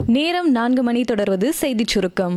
நேரம் நான்கு மணி தொடர்வது செய்திச் சுருக்கம்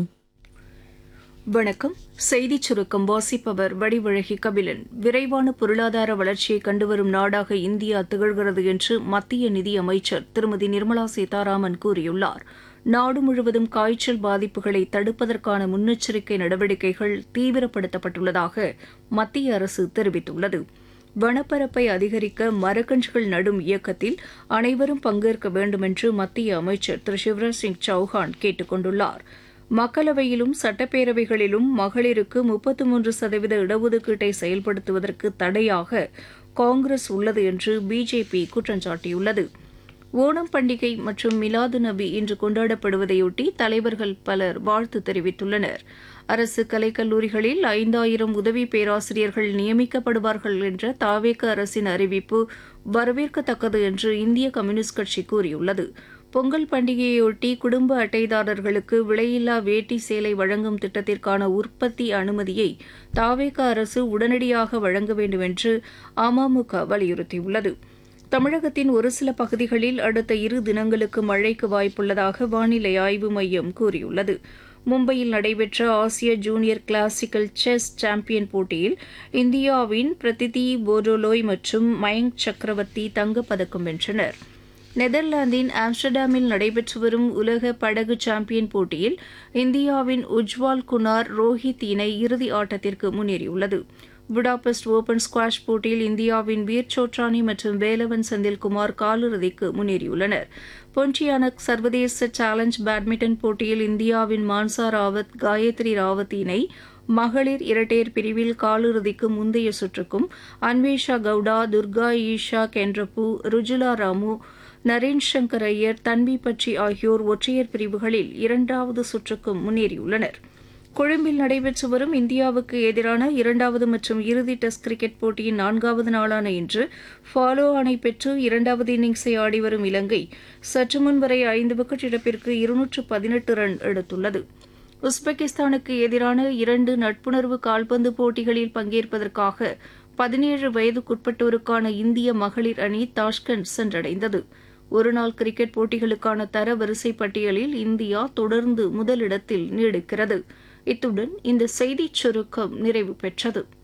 வணக்கம் செய்திச் சுருக்கம் வாசிப்பவர் வடிவழகி கபிலன் விரைவான பொருளாதார வளர்ச்சியை கண்டுவரும் நாடாக இந்தியா திகழ்கிறது என்று மத்திய நிதி அமைச்சர் திருமதி நிர்மலா சீதாராமன் கூறியுள்ளார் நாடு முழுவதும் காய்ச்சல் பாதிப்புகளை தடுப்பதற்கான முன்னெச்சரிக்கை நடவடிக்கைகள் தீவிரப்படுத்தப்பட்டுள்ளதாக மத்திய அரசு தெரிவித்துள்ளது வனப்பரப்பை அதிகரிக்க மரக்கன்றுகள் நடும் இயக்கத்தில் அனைவரும் பங்கேற்க வேண்டுமென்று மத்திய அமைச்சர் திரு சிவராஜ் சிங் சௌஹான் கேட்டுக் கொண்டுள்ளார் மக்களவையிலும் சட்டப்பேரவைகளிலும் மகளிருக்கு முப்பத்து மூன்று சதவீத இடஒதுக்கீட்டை செயல்படுத்துவதற்கு தடையாக காங்கிரஸ் உள்ளது என்று பிஜேபி குற்றம் சாட்டியுள்ளது ஓணம் பண்டிகை மற்றும் மிலாது நபி இன்று கொண்டாடப்படுவதையொட்டி தலைவர்கள் பலர் வாழ்த்து தெரிவித்துள்ளனர் அரசு கலைக்கல்லூரிகளில் ஐந்தாயிரம் உதவி பேராசிரியர்கள் நியமிக்கப்படுவார்கள் என்ற தாவேக அரசின் அறிவிப்பு வரவேற்கத்தக்கது என்று இந்திய கம்யூனிஸ்ட் கட்சி கூறியுள்ளது பொங்கல் பண்டிகையொட்டி குடும்ப அட்டைதாரர்களுக்கு விலையில்லா வேட்டி சேலை வழங்கும் திட்டத்திற்கான உற்பத்தி அனுமதியை தாவேக அரசு உடனடியாக வழங்க வேண்டும் என்று அமமுக வலியுறுத்தியுள்ளது தமிழகத்தின் ஒரு சில பகுதிகளில் அடுத்த இரு தினங்களுக்கு மழைக்கு வாய்ப்புள்ளதாக வானிலை ஆய்வு மையம் கூறியுள்ளது மும்பையில் நடைபெற்ற ஆசிய ஜூனியர் கிளாசிக்கல் செஸ் சாம்பியன் போட்டியில் இந்தியாவின் பிரதிதி போர்டோலோய் மற்றும் மயங்க் சக்கரவர்த்தி தங்கப்பதக்கம் வென்றனர் நெதர்லாந்தின் ஆம்ஸ்டர்டாமில் நடைபெற்று வரும் உலக படகு சாம்பியன் போட்டியில் இந்தியாவின் உஜ்வால் குனார் ரோஹித் இணை இறுதி ஆட்டத்திற்கு முன்னேறியுள்ளது புடாபெஸ்ட் ஓபன் ஸ்குவாஷ் போட்டியில் இந்தியாவின் வீர் சோட்ரானி மற்றும் வேலவன் செந்தில்குமார் காலிறுதிக்கு முன்னேறியுள்ளனர் பொன்டியானக் சர்வதேச சேலஞ்ச் பேட்மிண்டன் போட்டியில் இந்தியாவின் மான்சா ராவத் காயத்ரி ராவத் இணை மகளிர் இரட்டையர் பிரிவில் காலிறுதிக்கு முந்தைய சுற்றுக்கும் அன்வேஷா கவுடா துர்கா ஈஷா கென்றப்பு ருஜுலா ராமு நரேன் சங்கர் ஐயர் தன்வி பட்சி ஆகியோர் ஒற்றையர் பிரிவுகளில் இரண்டாவது சுற்றுக்கும் முன்னேறியுள்ளனர் கொழும்பில் நடைபெற்று வரும் இந்தியாவுக்கு எதிரான இரண்டாவது மற்றும் இறுதி டெஸ்ட் கிரிக்கெட் போட்டியின் நான்காவது நாளான இன்று ஃபாலோ ஆணை பெற்று இரண்டாவது இன்னிங்ஸை ஆடிவரும் இலங்கை சற்று முன் வரை ஐந்து விக்கெட் இழப்பிற்கு இருநூற்று பதினெட்டு ரன் எடுத்துள்ளது உஸ்பெகிஸ்தானுக்கு எதிரான இரண்டு நட்புணர்வு கால்பந்து போட்டிகளில் பங்கேற்பதற்காக பதினேழு வயதுக்குட்பட்டோருக்கான இந்திய மகளிர் அணி தாஷ்கண்ட் சென்றடைந்தது ஒருநாள் கிரிக்கெட் போட்டிகளுக்கான தர வரிசை பட்டியலில் இந்தியா தொடர்ந்து முதலிடத்தில் நீடிக்கிறது இத்துடன் இந்த செய்திச் சுருக்கம் நிறைவு பெற்றது